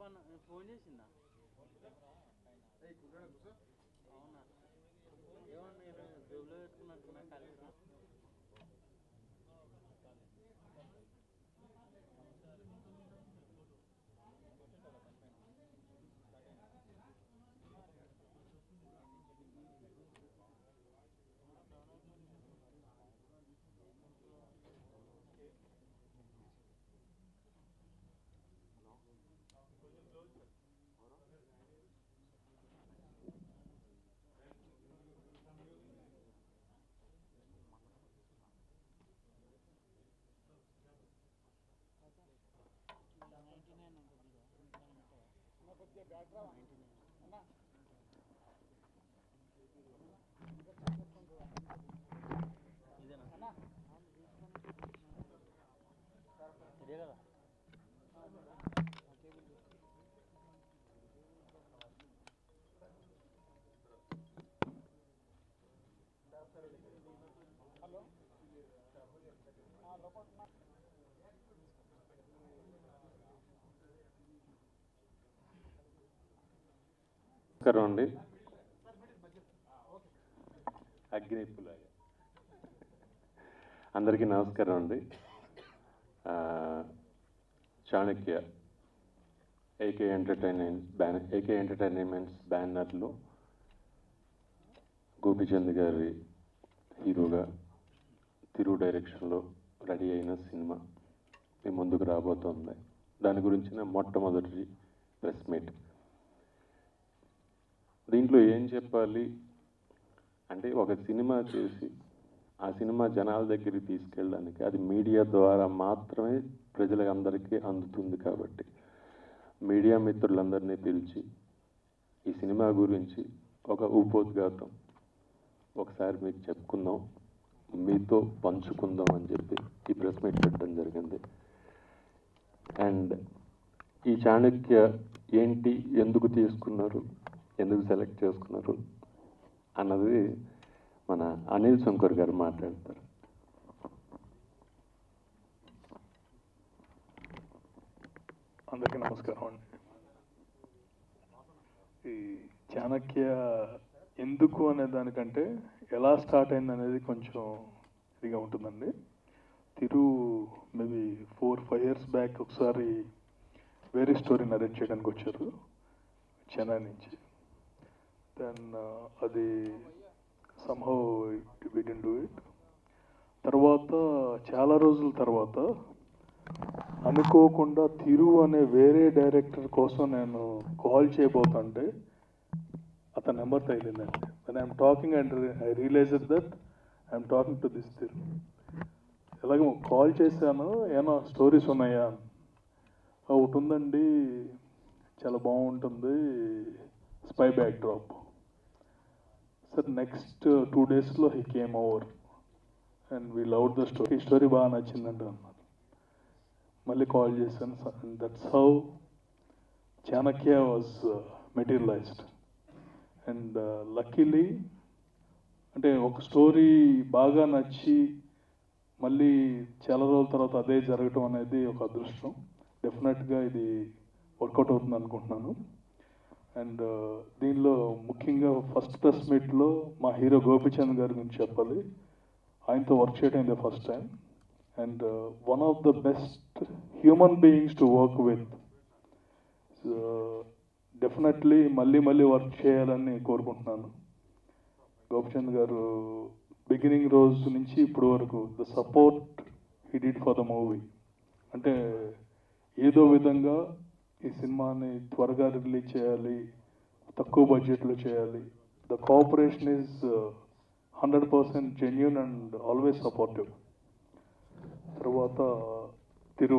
చెప్పన్న phone చేసిందా అవునా ఏమన్నా మీరు జోబులో పెట్టుకున్నట్టున్నా కలిసిన ఇదేనా ఇదే కదా నమస్కారం అండి అగ్నిపుల అందరికీ నమస్కారం అండి ఆ, Chanakya AK entertainments ban AK entertainments బ్యానర్లో గోపిచంద్ గారి హీరోగా తిరు డైరెక్షన్లో రెడీ అయిన సినిమా మీ ముందుకు రాబోతోంది దాని గురించిన మొట్టమొదటి ప్రెస్ మీట్ దీంట్లో ఏం చెప్పాలి అంటే ఒక సినిమా చేసి ఆ సినిమా జనాల దగ్గరికి తీసుకెళ్ళడానికి అది మీడియా ద్వారా మాత్రమే ప్రజలందరికీ అందుతుంది కాబట్టి మీడియా మిత్రులందరినీ పిలిచి ఈ సినిమా గురించి ఒక ఉపోద్ఘాతం ఒకసారి మీకు చెప్పుకుందాం మీతో పంచుకుందాం అని చెప్పి ఈ ప్రెస్ మీట్ పెట్టడం జరిగింది అండ్ ఈ చాణక్య ఏంటి ఎందుకు తీసుకున్నారు ఎందుకు సెలెక్ట్ చేసుకున్నారు అన్నది మన అనిల్ శంకర్ గారు మాట్లాడతారు అందరికీ నమస్కారం అండి ఈ చాణక్య ఎందుకు అనే దానికంటే ఎలా స్టార్ట్ అయింది అనేది కొంచెం ఇదిగా ఉంటుందండి Thiru maybe four five years back ఒకసారి వేరే స్టోరీ నరేట్ చేయడానికి వచ్చారు చెన్నై నుంచి దెన్ అది somehow we didn't do it తర్వాత చాలా రోజుల తర్వాత అనుకోకుండా తిరు అనే వేరే డైరెక్టర్ కోసం నేను కాల్ చేయబోతుంటే అతని నెంబర్ తగిలిందండి then I'm talking and I realise that I'm talking to this Thiru ఎలాగో కాల్ చేశాను ఏమో స్టోరీస్ ఉన్నాయా "ఆ, ఒకటి ఉందండి చాలా బాగుంటుంది spy backdrop sir next two డేస్లో he came over and we love the story ఈ స్టోరీ బాగా నచ్చిందండి అన్నారు మళ్ళీ కాల్ చేశాను that's how Chanakya was materialised and luckily అంటే ఒక స్టోరీ బాగా నచ్చి మళ్ళీ చాలా రోజుల తర్వాత అదే జరగటం అనేది ఒక అదృష్టం డెఫినెట్గా ఇది వర్కౌట్ అవుతుంది అనుకుంటున్నాను అండ్ దీనిలో ముఖ్యంగా ఫస్ట్ ప్రెస్ మీట్లో మా హీరో గోపిచంద్ గారి గురించి చెప్పాలి ఆయనతో వర్క్ చేయడం ఇదే first time and one of the best human beings to work with definitely మళ్ళీ మళ్ళీ వర్క్ చేయాలని కోరుకుంటున్నాను గోపిచంద్ గారు బిగినింగ్ రోజు నుంచి ఇప్పుడు వరకు the support he did for the movie అంటే ఏదో విధంగా ఈ సినిమాని త్వరగా రిలీజ్ చేయాలి తక్కువ బడ్జెట్లో చేయాలి the cooperation is hundred percent genuine and always supportive తర్వాత Thiru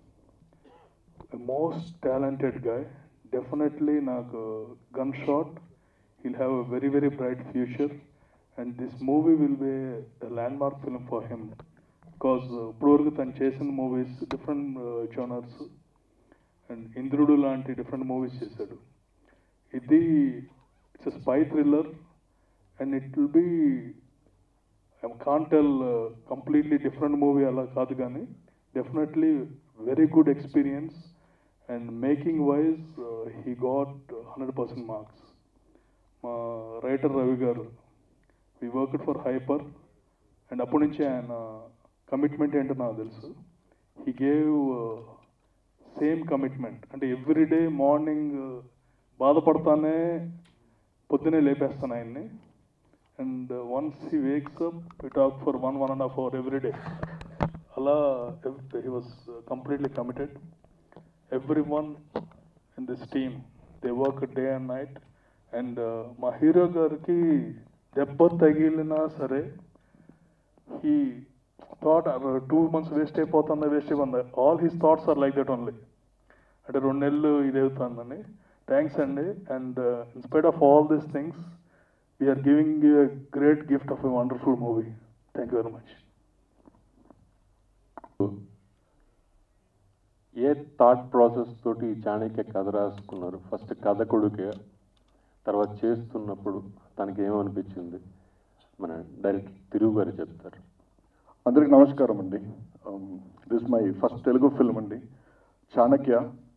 most talented guy definitely నాకు gunshot he'll have a very very bright future and this movie will be a landmark film for him because uh, ఇప్పటివరకు తను చేసిన movies different genres and ఇంద్రుడు లాంటి different movies చేశాడు ఇది it's spy thriller and it will be I can tell completely different movie అలా కాదు కానీ definitely very good experience and making wise he got hundred percent marks మా writer Ravi గారు we worked for Hyper and అప్పటి నుంచి ఆయన commitment ఏంటో నాకు తెలుసు హీ గేవ్ సేమ్ కమిట్మెంట్ అంటే ఎవ్రీడే మార్నింగ్ బాధపడతానే పొద్దునే లేపేస్తాను ఆయన్ని and once he wakes up we talk for one one and half hour everyday అలా he was completely committed every one in this team they work day and night and మా hero గారికి దెబ్బ తగిలినా సరే he thought two months waste అయిపోతుందా waste అయిపోతుందా all his thoughts are like that only అంటే రెండు నెలలు ఇది అవుతుందని థ్యాంక్స్ అండి and in spite of all these things we're giving you a great gift of a wonderful movie thank you very much a thought process తోటి ఈ చాణక్య కథ రాసుకున్నారు ఫస్ట్ కథకుడికే తర్వాత చేస్తున్నప్పుడు తనకి ఏమనిపించింది మన డైరెక్టర్ తిరుగు గారు చెప్తారు అందరికి నమస్కారం అండి this my first Telugu film అండి చాణక్య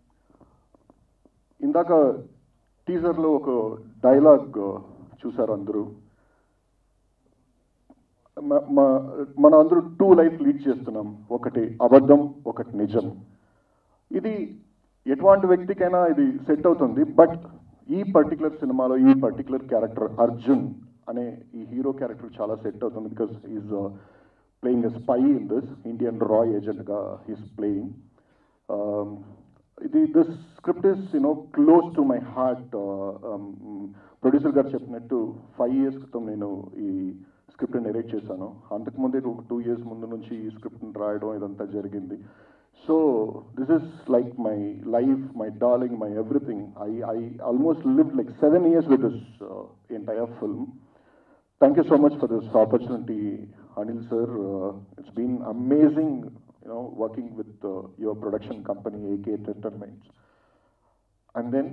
ఇందాక టీజర్లో ఒక డైలాగ్ చూసారు అందరూ మ- మ- మనం అందరూ టూ లైఫ్ లీడ్ చేస్తున్నాం ఒకటి అబద్ధం ఒకటి నిజం ఇది ఎటువంటి వ్యక్తికైనా ఇది సెట్ అవుతుంది బట్ ఈ పర్టికులర్ సినిమాలో ఈ పర్టికులర్ క్యారెక్టర్ అర్జున్ అనే ఈ హీరో క్యారెక్టర్ చాలా సెట్ అవుతుంది because is playing a spy in this Indian రా ఏజెంట్గా హీస్ ప్లేయింగ్ ఇది this script is you know close to my heart producer గారు చెప్పినట్టు ఫైవ్ ఇయర్స్ క్రితం నేను ఈ స్క్రిప్ట్ నెరేట్ చేశాను అంతకుముందే ఒక టూ ఇయర్స్ ముందు నుంచి ఈ స్క్రిప్ట్ని రాయడం ఇదంతా జరిగింది so this is like my life my darling my everything I I almost live like seven years with this entire film Thank you so much for this opportunity, Anil sir. Uh, it's been amazing, you know, working with uh, your production company, AK Entertainment. And then,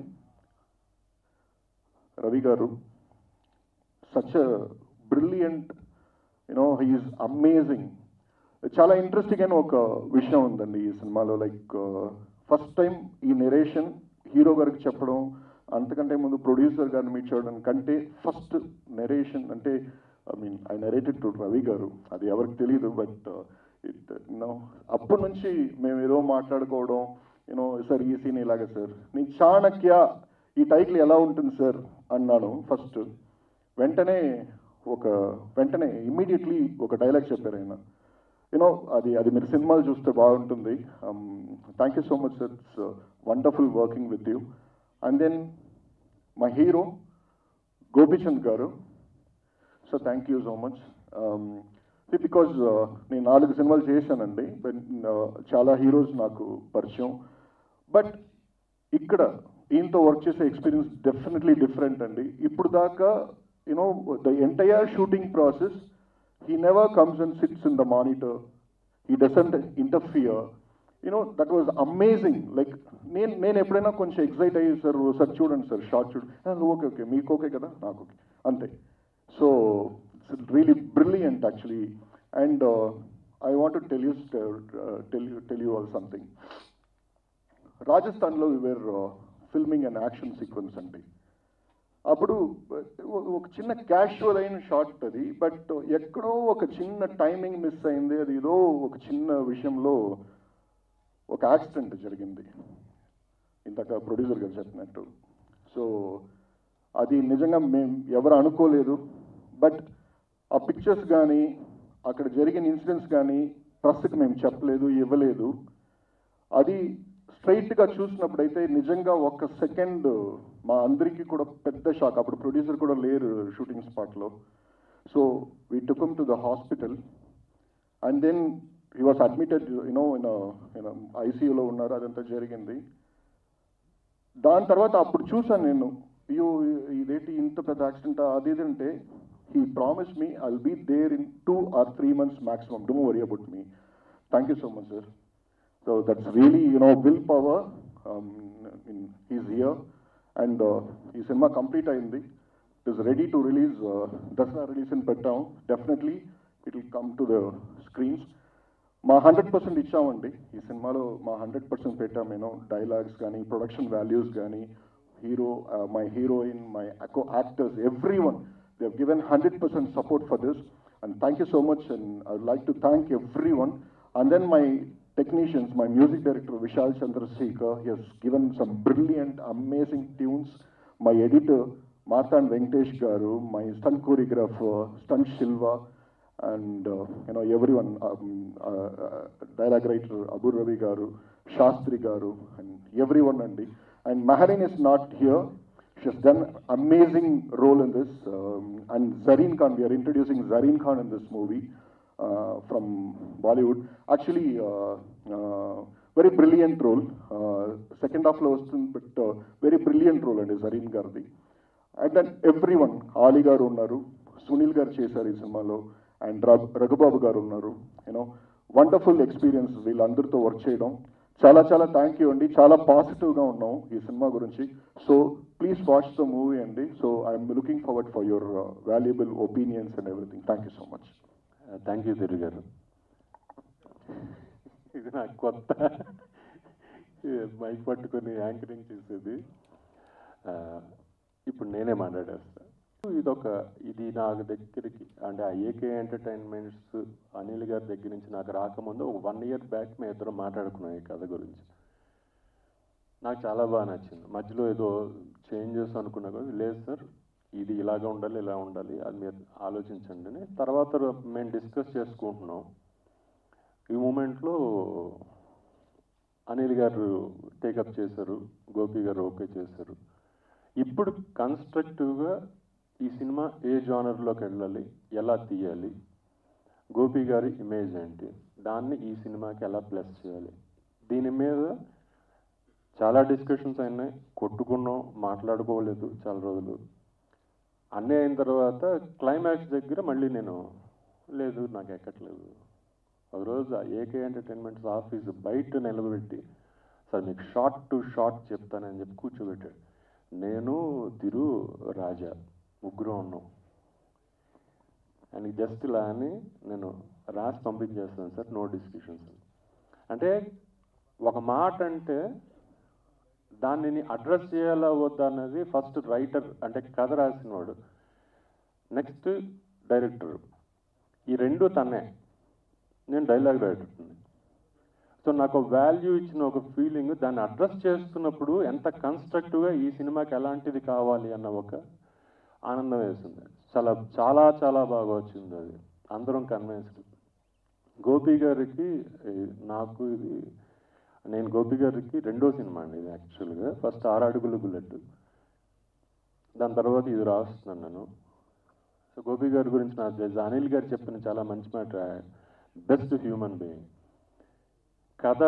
Ravi Garu, such a brilliant, you know, he is amazing. చాలా interesting అయిన ఒక విషయం ఉందండి ఈ సినిమాలో like first time ఈ narration hero గారికి చెప్పడం అంతకంటే ముందు ప్రొడ్యూసర్ గారిని మీట్ చేయడం కంటే ఫస్ట్ నెరేషన్ అంటే I mean I narrated to Ravi garu అది ఎవరికి తెలియదు బట్ ఇట్ యూనో అప్పటి నుంచి మేము ఏదో మాట్లాడుకోవడం యూనో సార్ ఈ సీన్ ఇలాగే సార్ నేను చాణక్య ఈ టైటిల్ ఎలా ఉంటుంది సార్ అన్నాను ఫస్ట్ వెంటనే ఒక వెంటనే ఇమ్మీడియట్లీ ఒక డైలాగ్ చెప్పారు ఆయన యూనో అది అది మీరు సినిమాలు చూస్తే బాగుంటుంది thank you so much sir it's wonderful working with you and then మా hero Gopichand garu so thank you so much because నేను నాలుగు సినిమాలు చేశానండి but, uh, చాలా హీరోస్ నాకు పరిచయం బట్ ఇక్కడ ఈయనతో వర్క్ చేసే ఎక్స్పీరియన్స్ డెఫినెట్లీ డిఫరెంట్ అండి ఇప్పుడు దాకా you know the entire shooting process he never comes and sits in the monitor. He doesn't interfere. You know, that was amazing. Like, నేను నేను ఎప్పుడైనా కొంచెం ఎక్సైట్ అయ్యి సార్ సార్ చూడండి సార్ షార్ట్ చూడండి ఓకే ఓకే మీకు ఓకే కదా నాకు ఓకే అంతే so it's really brilliant actually and I want tell you tell you tell you all something రాజస్థాన్లో where filming and action sequence అండి అప్పుడు ఒ- ఒక చిన్న క్యాషువల్ అయిన షార్ట్ అది బట్ ఎక్కడో ఒక చిన్న టైమింగ్ మిస్ అయింది అది ఏదో ఒక చిన్న విషయంలో ఒక యాక్సిడెంట్ జరిగింది ఇంతక ప్రొడ్యూసర్ గారు చెప్పినట్టు సో అది నిజంగా మేము ఎవరు అనుకోలేదు బట్ ఆ పిక్చర్స్ కానీ అక్కడ జరిగిన ఇన్సిడెంట్స్ కానీ ప్రెస్కి మేము చెప్పలేదు ఇవ్వలేదు అది స్ట్రైట్గా చూసినప్పుడైతే నిజంగా ఒక్క సెకండ్ మా అందరికీ కూడా పెద్ద షాక్ అప్పుడు ప్రొడ్యూసర్ కూడా లేరు షూటింగ్ స్పాట్లో so we took him to the hospital and then he was admitted you know in ఐసీయూలో ఉన్నారు అదంతా జరిగింది దాని తర్వాత అప్పుడు చూసాను నేను అయ్యో ఇదేంటి ఇంత పెద్ద యాక్సిడెంట్ అది ఇది అంటే he promise me I'll be there in two or three months maximum don't worry about me thank you so much sir so that's really you know will power is here and ఈ సినిమా complete అయింది it is ready to release Dasara release అని పెట్టాం definitely it will come to the screens మా hundred percent ఇచ్చామండి ఈ సినిమాలో మా హండ్రెడ్ పర్సెంట్ పెట్టాం నేను డైలాగ్స్ కానీ ప్రొడక్షన్ వాల్యూస్ కానీ hero my heroine my actors every one they have given hundred percent support for this and thank you so much and I would like to thank every one and then my technicians, my music director Vishal Chandrasekhar, he has given some brilliant, amazing tunes. My editor Marthan Venkatesh Garu, my stunt choreographer, stunt Shilva, and uh, you know everyone, um, uh, uh, dialogue writer Abu Ravi Garu, Shastri Garu, and everyone Andy. And Mahalin is not here. She has done amazing role in this. Um, and Zareen Khan, we are introducing Zareen Khan in this movie uh, from Bollywood. Actually, uh, uh, very brilliant role. Uh, second half లో వస్తుంది but very brilliant role అండి జరీన్ గారిది and then every one Ali garu ఉన్నారు సునీల్ గారు చేశారు ఈ సినిమాలో and Raghubabu garu ఉన్నారు యూనో వండర్ఫుల్ ఎక్స్పీరియన్స్ వీళ్ళందరితో వర్క్ చేయడం చాలా చాలా థ్యాంక్ యూ అండి చాలా పాజిటివ్గా ఉన్నాం ఈ సినిమా గురించి so please watch the movie అండి so I'm looking forward for your valuable opinions and everything thank you so much thank you Thiru garu ఇది నాకు కొత్త మైక్ పట్టుకొని యాంకరింగ్ చేసేది ఆ, ఇప్పుడు నేనే మాట్లాడేస్తా ఇదొక ఇది నాకు దగ్గరికి అంటే ఆ ఏకే ఎంటర్టైన్మెంట్స్ అనిల్ గారి దగ్గర నుంచి నాకు రాకముందు ఒక వన్ ఇయర్ బ్యాక్ మేము ఇద్దరం మాట్లాడుకున్నాం ఈ కథ గురించి నాకు చాలా బాగా నచ్చింది మధ్యలో ఏదో చేంజెస్ అనుకున్నా కూడా లేదు సార్ ఇది ఇలాగ ఉండాలి ఇలా ఉండాలి అది మీరు ఆలోచించండి అని తర్వాత మేము డిస్కస్ చేసుకుంటున్నాం ఈ మూమెంట్లో అనిల్ గారు టేకప్ చేశారు గోపి గారు ఓకే చేశారు ఇప్పుడు కన్స్ట్రక్టివ్గా ఈ సినిమా ఏ జానర్లోకి వెళ్ళాలి ఎలా తీయాలి గోపి గారి ఇమేజ్ ఏంటి దాన్ని ఈ సినిమాకి ఎలా ప్లస్ చేయాలి దీని మీద చాలా డిస్కషన్స్ అయినాయి కొట్టుకున్నాం మాట్లాడుకోలేదు చాలా రోజులు అన్నీ అయిన తర్వాత క్లైమాక్స్ దగ్గర మళ్ళీ నేను లేదు నాకు ఎక్కట్లేదు ఒక రోజు ఆ ఏకే ఎంటర్టైన్మెంట్స్ ఆఫీస్ బయట నిలబెట్టి సార్ మీకు షార్ట్ టు షార్ట్ చెప్తానని చెప్పి కూర్చోబెట్టాడు నేను తిరు రాజా ముగ్గురు ఉన్నాం ఆయనకి జస్ట్ ఇలా అని నేను రాసి పంపించేస్తాను సార్ నో డిస్కషన్స్ అంటే ఒక మాట అంటే దానిని అడ్రస్ చేయాలా వద్దా అన్నది ఫస్ట్ రైటర్ అంటే కథ రాసినవాడు నెక్స్ట్ డైరెక్టర్ ఈ రెండు తనే నేను డైలాగ్ రైటర్ని సో నాకు వాల్యూ ఇచ్చిన ఒక ఫీలింగ్ దాన్ని అడ్రస్ చేస్తున్నప్పుడు ఎంత కన్స్ట్రక్టివ్గా ఈ సినిమాకి ఎలాంటిది కావాలి అన్న ఒక ఆనందం వేసింది చాలా చాలా చాలా బాగా వచ్చింది అది అందరం కన్విన్స్డ్ గోపి గారికి ఈ, నాకు ఇది నేను గోపి గారికి రెండో సినిమా అండి ఇది యాక్చువల్గా ఫస్ట్ ఆరు అడుగులు బుల్లెట్ దాని తర్వాత ఇది రాస్తున్నాను నేను సో గోపి గారి గురించి నాకు తెలుసు అనిల్ గారు చెప్పిన చాలా మంచి మాట బెస్ట్ హ్యూమన్ బీయింగ్ కథ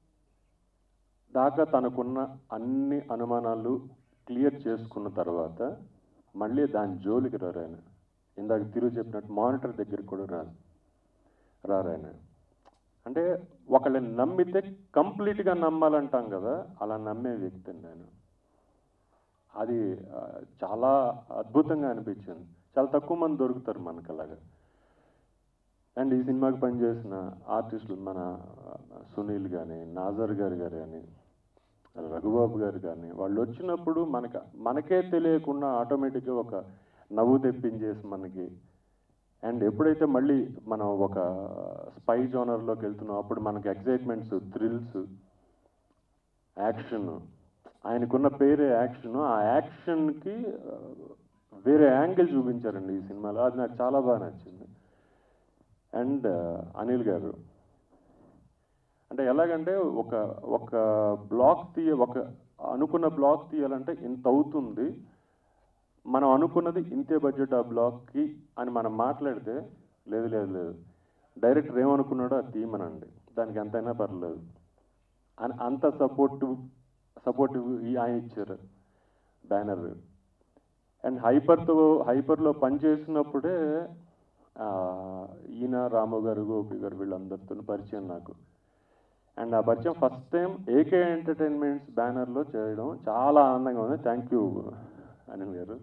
దాకా తనకున్న అన్ని అనుమానాలు క్లియర్ చేసుకున్న తర్వాత మళ్ళీ దాని జోలికి రారు ఆయన ఇందాక తిరుగు చెప్పినట్టు మానిటర్ దగ్గరికి కూడా రాదు రారు ఆయన అంటే ఒకళ్ళని నమ్మితే కంప్లీట్గా నమ్మాలంటాం కదా అలా నమ్మే వ్యక్తి అండి ఆయన అది ఆ, చాలా అద్భుతంగా అనిపించింది చాలా తక్కువ మంది దొరుకుతారు మనకు అలాగా అండ్ ఈ సినిమాకి పనిచేసిన ఆర్టిస్టులు మన ఆ, సునీల్ కానీ నాజర్ గారు గారు కానీ రఘుబాబు గారు కానీ వాళ్ళు వచ్చినప్పుడు మనక మనకే తెలియకుండా ఆటోమేటిక్గా ఒక నవ్వు తెప్పించేసి మనకి అండ్ ఎప్పుడైతే మళ్ళీ మనం ఒక స్పై జోనర్లోకి వెళ్తున్నాం అప్పుడు మనకి ఎక్సైట్మెంట్స్ థ్రిల్స్ యాక్షన్ ఆయనకున్న పేరే యాక్షన్ ఆ యాక్షన్కి ఆ, వేరే యాంగిల్ చూపించారండి ఈ సినిమాలో అది నాకు చాలా బాగా నచ్చింది అండ్ అనిల్ గారు అంటే ఎలాగంటే ఒక ఒక బ్లాక్ తీయ ఒక అనుకున్న బ్లాక్ తీయాలంటే ఇంత అవుతుంది మనం అనుకున్నది ఇంతే బడ్జెట్ ఆ బ్లాక్కి అని మనం మాట్లాడితే లేదు లేదు లేదు డైరెక్టర్ ఏమనుకున్నాడో అది తీయమనండి దానికి ఎంతైనా పర్లేదు అని అంత సపోర్టివ్ సపోర్టివ్ ఆయన ఇచ్చారు బ్యానర్ అండ్ హైపర్తో హైపర్లో పనిచేసినప్పుడే ఆ, ఈయన రాము గారు గోపి గారు వీళ్ళందరితో పరిచయం నాకు అండ్ ఆ పరిచయం ఫస్ట్ టైం ఏకే ఎంటర్టైన్మెంట్స్ బ్యానర్లో చేయడం చాలా ఆనందంగా ఉంది థ్యాంక్ యూ అనిల్ గారు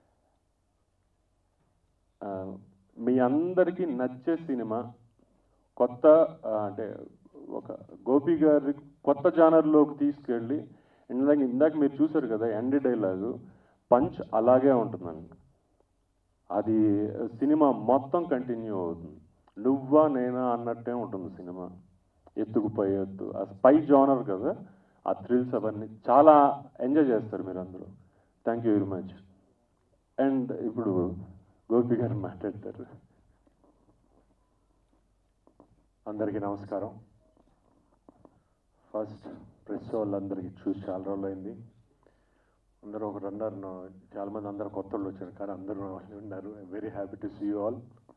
ఆ, మీ అందరికీ నచ్చే సినిమా కొత్త ఆ, అంటే ఒక గోపి గారి కొత్త జానర్లోకి తీసుకెళ్ళి ఇందాక ఇందాక మీరు చూసారు కదా ఎండ్ డైలాగు పంచ్ అలాగే ఉంటుందండి అది సినిమా మొత్తం కంటిన్యూ అవుతుంది నువ్వా నేనా అన్నట్టే ఉంటుంది సినిమా ఎత్తుకు పై ఎత్తు ఆ స్పై జానర్ కదా ఆ థ్రిల్స్ అవన్నీ చాలా ఎంజాయ్ చేస్తారు మీరు అందరూ thank you very much and ఇప్పుడు గోపి గారు మాట్లాడతారు అందరికీ నమస్కారం ఫస్ట్ ప్రెస్ వాళ్ళందరికీ చూసి చాలా రోజులు అయింది అందరూ ఒకరు అన్నారు నా- చాలా మంది అందరు కొత్త వాళ్ళు వచ్చారు కానీ అందరూ నా వాళ్ళు ఉన్నారు very happy to see you all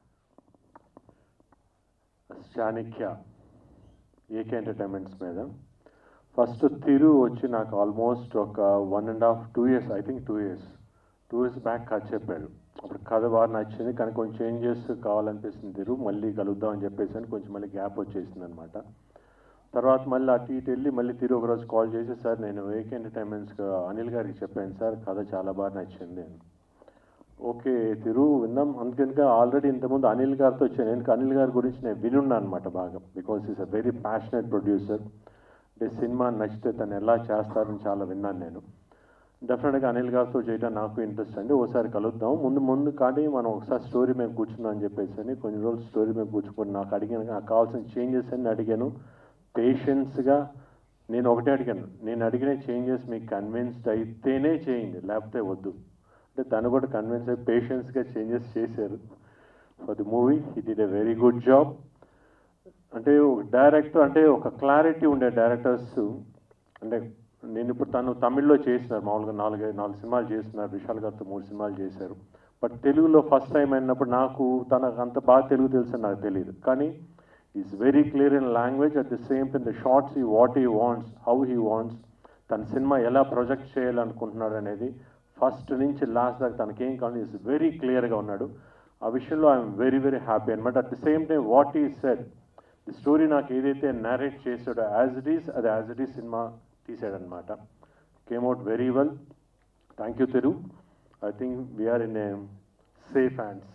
Chanakya AK entertainments మీద ఫస్ట్ తిరు వచ్చి నాకు ఆల్మోస్ట్ ఒక one and half two years I think two years two years back కథ చెప్పాడు అప్పుడు కథ బాగా నచ్చింది కానీ కొంచెం చేంజెస్ కావాలనిపిస్తుంది తిరు మళ్ళీ కలుద్దాం అని చెప్పేసి అని కొంచెం మళ్ళీ గ్యాప్ వచ్చేసింది అనమాట తర్వాత మళ్ళీ అటు ఇటు వెళ్ళి మళ్ళీ తిరు ఒకరోజు కాల్ చేసి సార్ నేను ఏకే ఎంటర్టైన్మెంట్స్ అనిల్ గారికి చెప్పాను సార్ కథ చాలా బాగా నచ్చింది అని ఓకే తిరు విన్నాం అందుకనుక ఆల్రెడీ ఇంతకుముందు అనిల్ గారితో వచ్చాను ఎందుకు అనిల్ గారి గురించి నేను వినున్నాను అనమాట బాగా because is a very passionate producer అంటే సినిమా నచ్చితే తను ఎలా చేస్తారని చాలా విన్నాను నేను డెఫినెట్గా అనిల్ గారితో చేయడం నాకు ఇంట్రెస్ట్ అండి ఓసారి కలుద్దాం ముందు ముందు కానీ మనం ఒకసారి స్టోరీ మేము కూర్చుందాం అని చెప్పేసి అని కొన్ని రోజులు స్టోరీ మేము కూర్చుకొని నాకు అడిగాను నాకు కావాల్సిన చేంజెస్ అన్ని అడిగాను పేషెన్స్గా నేను ఒకటే అడిగాను నేను అడిగిన చేంజెస్ మీకు కన్విన్స్డ్ అయితేనే చేయండి లేకపోతే వద్దు అంటే తను కూడా కన్విన్స్ అయ్యి పేషెన్స్గా చేంజెస్ చేశారు for the movie he did a very good job అంటే ఒక డైరెక్టర్ అంటే ఒక క్లారిటీ ఉండే డైరెక్టర్స్ అంటే నేను ఇప్పుడు తను తమిళ్లో చేసినారు మామూలుగా నాలుగు నాలుగు సినిమాలు చేస్తున్నారు విశాల్ గారితో మూడు సినిమాలు చేశారు బట్ తెలుగులో ఫస్ట్ టైం అయినప్పుడు నాకు తనకు అంత బాగా తెలుగు తెలుసు నాకు తెలియదు కానీ is very clear in language at the same time the shots he what he wants how he wants తన సినిమా ఎలా ప్రొజెక్ట్ చేయాలనుకుంటున్నాడు అనేది ఫస్ట్ నుంచి లాస్ట్ దాకా తనకేం కావాలి ఈజ్ వెరీ క్లియర్గా ఉన్నాడు ఆ విషయంలో ఐఎమ్ వెరీ వెరీ హ్యాపీ అనమాట at the same time what he said the story నాకు ఏదైతే నరేట్ చేసాడో యాజ్ ఇట్ ఈస్ అది యాజ్ ఇట్ ఈస్ సినిమా తీసాడనమాట came out very well thank you Thiru I think we are in a safe hands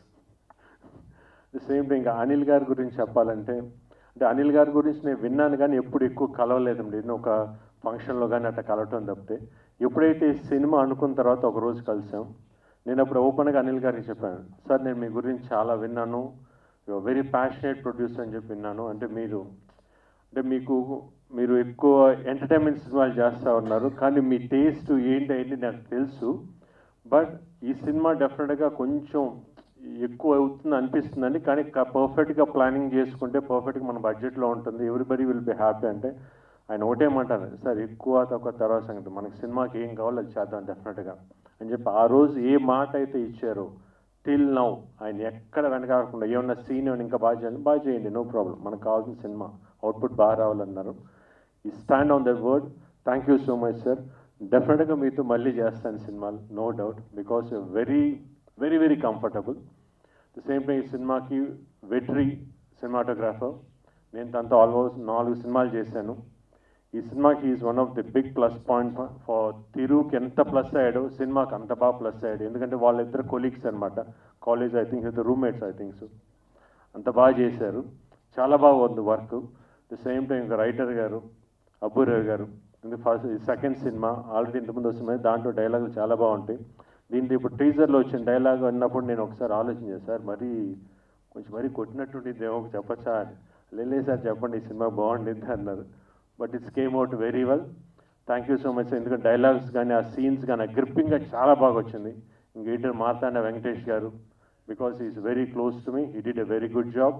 the same thing Anil గారి గురించి చెప్పాలంటే అంటే అనిల్ గారి గురించి నేను విన్నాను కానీ ఎప్పుడు ఎక్కువ కలవలేదండి నేను ఒక ఫంక్షన్లో కానీ అట్లా కలవటం తప్పితే ఎప్పుడైతే ఈ సినిమా అనుకున్న తర్వాత ఒక రోజు కలిసాం నేను అప్పుడు ఓపెన్గా అనిల్ గారికి చెప్పాను సార్ నేను మీ గురించి చాలా విన్నాను వెరీ ప్యాషనేట్ ప్రొడ్యూసర్ అని చెప్పి విన్నాను అంటే మీరు అంటే మీకు మీరు ఎక్కువ ఎంటర్టైన్మెంట్ సినిమాలు చేస్తూ ఉన్నారు కానీ మీ టేస్ట్ ఏంటి అనేది నాకు తెలుసు బట్ ఈ సినిమా డెఫినెట్గా కొంచెం ఎక్కువ అవుతుంది అనిపిస్తుందండి కానీ పర్ఫెక్ట్గా ప్లానింగ్ చేసుకుంటే పర్ఫెక్ట్గా మన బడ్జెట్లో ఉంటుంది ఎవ్రీబడి విల్ బి హ్యాపీ అంటే ఆయన ఒకటేమంటారు సార్ ఎక్కువ తక్కువ తర్వాత సంగతి మనకి సినిమాకి ఏం కావాలో అది చేద్దాం డెఫినెట్గా అని చెప్పి ఆ రోజు ఏ మాట అయితే ఇచ్చారో టిల్ నౌ ఆయన ఎక్కడ వెనకాడకుండా ఏమన్నా సీన్ ఏమైనా ఇంకా బాగా చేయండి బాగా చేయండి నో ప్రాబ్లం మనకు కావాల్సిన సినిమా అవుట్పుట్ బాగా రావాలన్నారు he stand on that word thank you so much sir డెఫినెట్గా మీతో మళ్ళీ చేస్తాను సినిమాలు no doubt because very very very comfortable the same time ఈ సినిమాకి వెట్రీ సినిమాటోగ్రాఫర్ నేను తనతో ఆల్మోస్ట్ నాలుగు సినిమాలు చేశాను ఈ సినిమాకి is one of the big plus point for తిరుకి ఎంత ప్లస్ అయ్యాడో సినిమాకి అంత బాగా ప్లస్ అయ్యాడు ఎందుకంటే వాళ్ళిద్దరు కొలీగ్స్ అనమాట కాలేజ్ ఐ థింక్ ఇద్దరు రూమ్మేట్స్ ఐ థింక్ సో అంత బాగా చేశారు చాలా బాగా ఉంది వర్క్ ది సేమ్ టైం ఇంకా రైటర్ గారు అబ్బురావు గారు ఇది ఫస్ట్ సెకండ్ సినిమా ఆల్రెడీ ఇంతకుముందు వస్తుంది దాంట్లో డైలాగులు చాలా బాగుంటాయి దీంట్లో ఇప్పుడు టీజర్లో వచ్చిన డైలాగ్ అన్నప్పుడు నేను ఒకసారి ఆలోచన చేశాను సార్ మరీ కొంచెం మరీ కొట్టినట్టుండి దేవకు చెప్పచ్చా అని లేదు సార్ చెప్పండి ఈ సినిమా బాగుండింది అన్నారు but it's came out very well thank you so much ఎందుకంటే డైలాగ్స్ కానీ ఆ సీన్స్ కానీ ఆ గ్రిప్పింగ్గా చాలా బాగా వచ్చింది ఇంక ఇటు Marthanda Venkatesh garu because is very close to me he did a very good job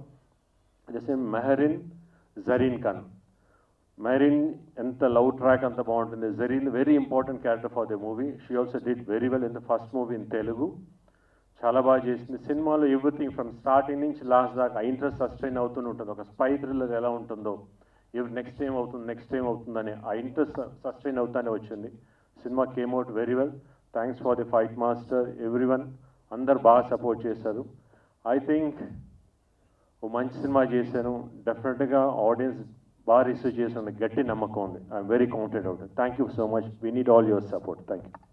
the same Mehreen Zareen Khan Mehreen ఎంత లవ్ ట్రాక్ అంత బాగుంటుంది Zareen very important character for the movie she also did very well in the first movie in Telugu చాలా బాగా చేసింది సినిమాలో everything from starting నుంచి last దాకా ఆ ఇంట్రెస్ట్ సస్టైన్ అవుతూనే ఉంటుంది ఒక స్పై థ్రిల్లర్ ఎలా ఉంటుందో నెక్స్ట్ టైం అవుతుంది నెక్స్ట్ టైం అవుతుందని ఆ ఇంట్రెస్ట్ సస్టైన్ అవుతానే వచ్చింది సినిమా came out very well thanks for the fight master every one అందరు బాగా సపోర్ట్ చేశారు ఐ థింక్ ఓ మంచి సినిమా చేశాను డెఫినెట్గా ఆడియన్స్ బాగా రిసీవ్ చేసిన గట్టి నమ్మకం ఉంది I'm very confident out thank you so much we need all your support thank you